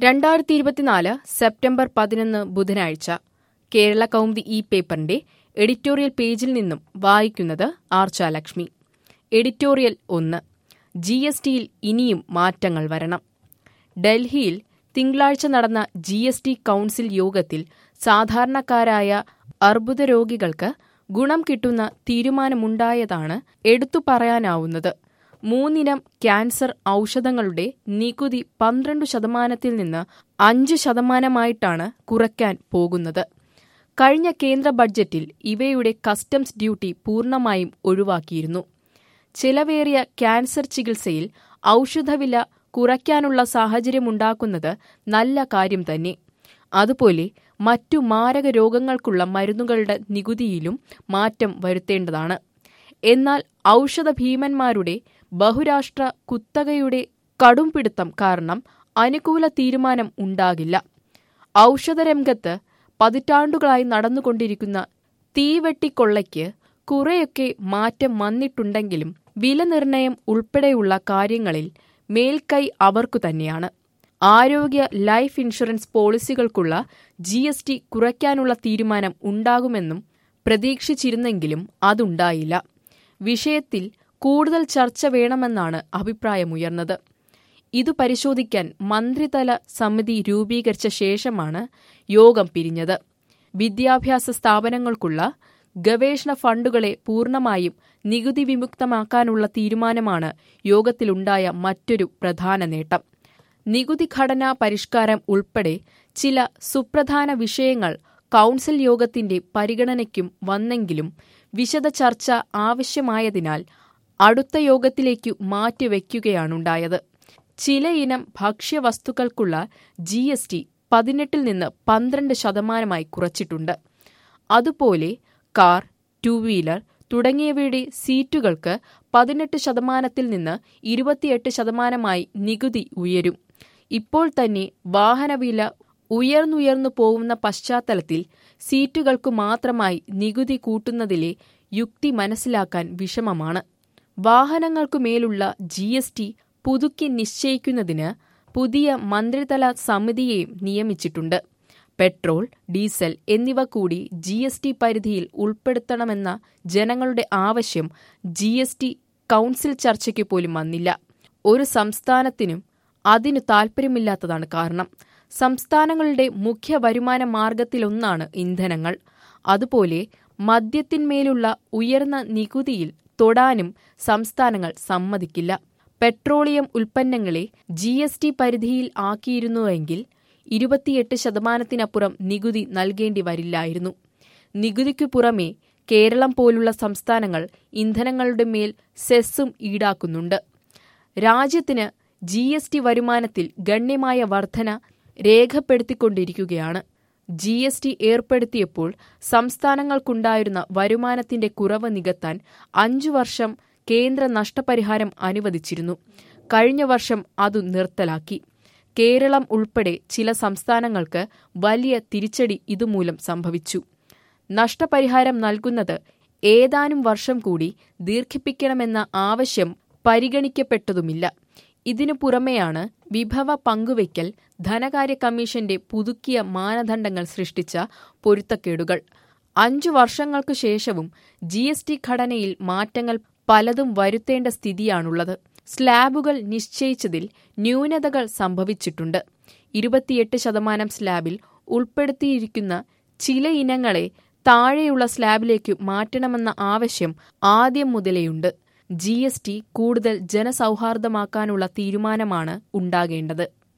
രണ്ടായിരത്തി ഇരുപത്തിനാല് സെപ്റ്റംബർ പതിനൊന്ന് ബുധനാഴ്ച കേരള കൗമുദി ഈ പേപ്പറിന്റെ എഡിറ്റോറിയൽ പേജിൽ നിന്നും വായിക്കുന്നത് ആർച്ചാലക്ഷ്മി എഡിറ്റോറിയൽ ഒന്ന് ജി എസ് ടിയിൽ ഇനിയും മാറ്റങ്ങൾ വരണം ഡൽഹിയിൽ തിങ്കളാഴ്ച നടന്ന ജി എസ് ടി കൌൺസിൽ യോഗത്തിൽ സാധാരണക്കാരായ അർബുദ രോഗികൾക്ക് ഗുണം കിട്ടുന്ന തീരുമാനമുണ്ടായതാണ് എടുത്തു പറയാനാവുന്നത് മൂന്നിനം ക്യാൻസർ ഔഷധങ്ങളുടെ നികുതി പന്ത്രണ്ട് ശതമാനത്തിൽ നിന്ന് അഞ്ച് ശതമാനമായിട്ടാണ് കുറയ്ക്കാൻ പോകുന്നത് കഴിഞ്ഞ കേന്ദ്ര ബഡ്ജറ്റിൽ ഇവയുടെ കസ്റ്റംസ് ഡ്യൂട്ടി പൂർണ്ണമായും ഒഴിവാക്കിയിരുന്നു ചിലവേറിയ ക്യാൻസർ ചികിത്സയിൽ ഔഷധവില കുറയ്ക്കാനുള്ള സാഹചര്യമുണ്ടാക്കുന്നത് നല്ല കാര്യം തന്നെ അതുപോലെ മറ്റു മാരക രോഗങ്ങൾക്കുള്ള മരുന്നുകളുടെ നികുതിയിലും മാറ്റം വരുത്തേണ്ടതാണ് എന്നാൽ ഔഷധ ഭീമന്മാരുടെ ബഹുരാഷ്ട്ര കുത്തകയുടെ കടുംപിടുത്തം കാരണം അനുകൂല തീരുമാനം ഉണ്ടാകില്ല ഔഷധരംഗത്ത് പതിറ്റാണ്ടുകളായി നടന്നുകൊണ്ടിരിക്കുന്ന തീവെട്ടിക്കൊള്ളയ്ക്ക് കുറെയൊക്കെ മാറ്റം വന്നിട്ടുണ്ടെങ്കിലും വില നിർണയം ഉൾപ്പെടെയുള്ള കാര്യങ്ങളിൽ മേൽക്കൈ അവർക്കു തന്നെയാണ് ആരോഗ്യ ലൈഫ് ഇൻഷുറൻസ് പോളിസികൾക്കുള്ള ജി എസ് ടി കുറയ്ക്കാനുള്ള തീരുമാനം ഉണ്ടാകുമെന്നും പ്രതീക്ഷിച്ചിരുന്നെങ്കിലും അതുണ്ടായില്ല വിഷയത്തിൽ കൂടുതൽ ചർച്ച വേണമെന്നാണ് അഭിപ്രായമുയർന്നത് ഇതു പരിശോധിക്കാൻ മന്ത്രിതല സമിതി രൂപീകരിച്ച ശേഷമാണ് യോഗം പിരിഞ്ഞത് വിദ്യാഭ്യാസ സ്ഥാപനങ്ങൾക്കുള്ള ഗവേഷണ ഫണ്ടുകളെ പൂർണ്ണമായും നികുതി വിമുക്തമാക്കാനുള്ള തീരുമാനമാണ് യോഗത്തിലുണ്ടായ മറ്റൊരു പ്രധാന നേട്ടം നികുതി ഘടനാ പരിഷ്കാരം ഉൾപ്പെടെ ചില സുപ്രധാന വിഷയങ്ങൾ കൌൺസിൽ യോഗത്തിന്റെ പരിഗണനയ്ക്കും വന്നെങ്കിലും വിശദ ചർച്ച ആവശ്യമായതിനാൽ അടുത്ത യോഗത്തിലേക്കു മാറ്റിവെക്കുകയാണുണ്ടായത് ചിലയിനം ഭക്ഷ്യവസ്തുക്കൾക്കുള്ള ജി എസ് ടി പതിനെട്ടിൽ നിന്ന് പന്ത്രണ്ട് ശതമാനമായി കുറച്ചിട്ടുണ്ട് അതുപോലെ കാർ ടു വീലർ തുടങ്ങിയവയുടെ സീറ്റുകൾക്ക് പതിനെട്ട് ശതമാനത്തിൽ നിന്ന് ഇരുപത്തിയെട്ട് ശതമാനമായി നികുതി ഉയരും ഇപ്പോൾ തന്നെ വാഹനവില ഉയർന്നുയർന്നു പോകുന്ന പശ്ചാത്തലത്തിൽ സീറ്റുകൾക്കു മാത്രമായി നികുതി കൂട്ടുന്നതിലെ യുക്തി മനസ്സിലാക്കാൻ വിഷമമാണ് വാഹനങ്ങൾക്കുമേലുള്ള ജി എസ് ടി പുതുക്കി നിശ്ചയിക്കുന്നതിന് പുതിയ മന്ത്രിതല സമിതിയെയും നിയമിച്ചിട്ടുണ്ട് പെട്രോൾ ഡീസൽ എന്നിവ കൂടി ജി എസ് ടി പരിധിയിൽ ഉൾപ്പെടുത്തണമെന്ന ജനങ്ങളുടെ ആവശ്യം ജി എസ് ടി കൌൺസിൽ ചർച്ചയ്ക്ക് പോലും വന്നില്ല ഒരു സംസ്ഥാനത്തിനും അതിനു താൽപ്പര്യമില്ലാത്തതാണ് കാരണം സംസ്ഥാനങ്ങളുടെ മുഖ്യ വരുമാന മാർഗത്തിലൊന്നാണ് ഇന്ധനങ്ങൾ അതുപോലെ മദ്യത്തിന്മേലുള്ള ഉയർന്ന നികുതിയിൽ തൊടാനും സംസ്ഥാനങ്ങൾ സമ്മതിക്കില്ല പെട്രോളിയം ഉൽപ്പന്നങ്ങളെ ജി എസ് ടി പരിധിയിൽ ആക്കിയിരുന്നുവെങ്കിൽ ഇരുപത്തിയെട്ട് ശതമാനത്തിനപ്പുറം നികുതി നൽകേണ്ടി വരില്ലായിരുന്നു നികുതിക്കു പുറമെ കേരളം പോലുള്ള സംസ്ഥാനങ്ങൾ ഇന്ധനങ്ങളുടെ മേൽ സെസ്സും ഈടാക്കുന്നുണ്ട് രാജ്യത്തിന് ജി എസ് ടി വരുമാനത്തിൽ ഗണ്യമായ വർധന രേഖപ്പെടുത്തിക്കൊണ്ടിരിക്കുകയാണ് ജി എസ് ടി ഏർപ്പെടുത്തിയപ്പോൾ സംസ്ഥാനങ്ങൾക്കുണ്ടായിരുന്ന വരുമാനത്തിന്റെ കുറവ് നികത്താൻ അഞ്ചു വർഷം കേന്ദ്ര നഷ്ടപരിഹാരം അനുവദിച്ചിരുന്നു കഴിഞ്ഞ വർഷം അതു നിർത്തലാക്കി കേരളം ഉൾപ്പെടെ ചില സംസ്ഥാനങ്ങൾക്ക് വലിയ തിരിച്ചടി ഇതുമൂലം സംഭവിച്ചു നഷ്ടപരിഹാരം നൽകുന്നത് ഏതാനും വർഷം കൂടി ദീർഘിപ്പിക്കണമെന്ന ആവശ്യം പരിഗണിക്കപ്പെട്ടതുമില്ല ഇതിനു പുറമെയാണ് വിഭവ പങ്കുവയ്ക്കൽ ധനകാര്യ കമ്മീഷന്റെ പുതുക്കിയ മാനദണ്ഡങ്ങൾ സൃഷ്ടിച്ച പൊരുത്തക്കേടുകൾ അഞ്ചു വർഷങ്ങൾക്കു ശേഷവും ജി എസ് ടി ഘടനയിൽ മാറ്റങ്ങൾ പലതും വരുത്തേണ്ട സ്ഥിതിയാണുള്ളത് സ്ലാബുകൾ നിശ്ചയിച്ചതിൽ ന്യൂനതകൾ സംഭവിച്ചിട്ടുണ്ട് ഇരുപത്തിയെട്ട് ശതമാനം സ്ലാബിൽ ഉൾപ്പെടുത്തിയിരിക്കുന്ന ചില ഇനങ്ങളെ താഴെയുള്ള സ്ലാബിലേക്ക് മാറ്റണമെന്ന ആവശ്യം ആദ്യം മുതലേയുണ്ട് ജി എസ് ടി കൂടുതൽ ജനസൗഹാർദ്ദമാക്കാനുള്ള തീരുമാനമാണ് ഉണ്ടാകേണ്ടത്